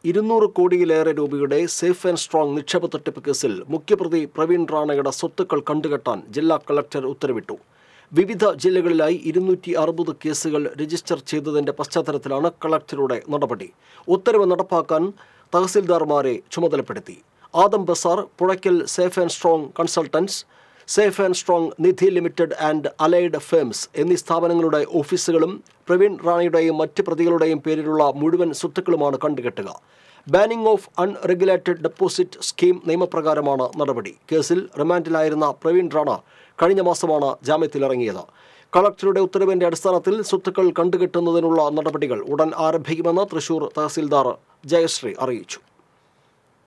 ഇരുന്നൂറ് കോടിയിലേറെ രൂപയുടെ സേഫ് ആൻഡ് സ്ട്രോങ് നിക്ഷേപ തട്ടിപ്പ് കേസിൽ മുഖ്യപ്രതി പ്രവീൺ റാണയുടെ സ്വത്തുക്കൾ കണ്ടുകെട്ടാൻ ജില്ലാ കളക്ടർ ഉത്തരവിട്ടു വിവിധ ജില്ലകളിലായി ഇരുന്നൂറ്റി അറുപത് കേസുകൾ രജിസ്റ്റർ ചെയ്തതിന്റെ പശ്ചാത്തലത്തിലാണ് കളക്ടറുടെ നടപടി ഉത്തരവ് നടപ്പാക്കാൻ തഹസിൽദാർമാരെ ചുമതലപ്പെടുത്തി Adam Bazar Puzhakkal safe and strong consultants safe and strong Nidhi limited and allied firms എന്നീ സ്ഥാപനങ്ങളുടെ ഓഫീസുകളും പ്രവീൺ റാണിയുടെയും മറ്റ് പ്രതികളുടെയും പേരിലുള്ള മുഴുവൻ സ്വത്തുക്കളുമാണ് കണ്ടുകെട്ടുക banning of unregulated deposit scheme നിയമപ്രകാരമാണ് നടപടി കേസിൽ റിമാൻഡിലായിരുന്ന പ്രവീൺ റാണ കഴിഞ്ഞ മാസമാണ് ജാമ്യത്തിലിറങ്ങിയത് കളക്ടറുടെ ഉത്തരവിന്റെ അടിസ്ഥാനത്തിൽ സ്വത്തുക്കൾ കണ്ടുകെട്ടുന്നതിനുള്ള നടപടികൾ ഉടൻ ആരംഭിക്കുമെന്ന് തൃശൂർ തഹസിൽദാർ ജയശ്രീ അറിയിച്ചു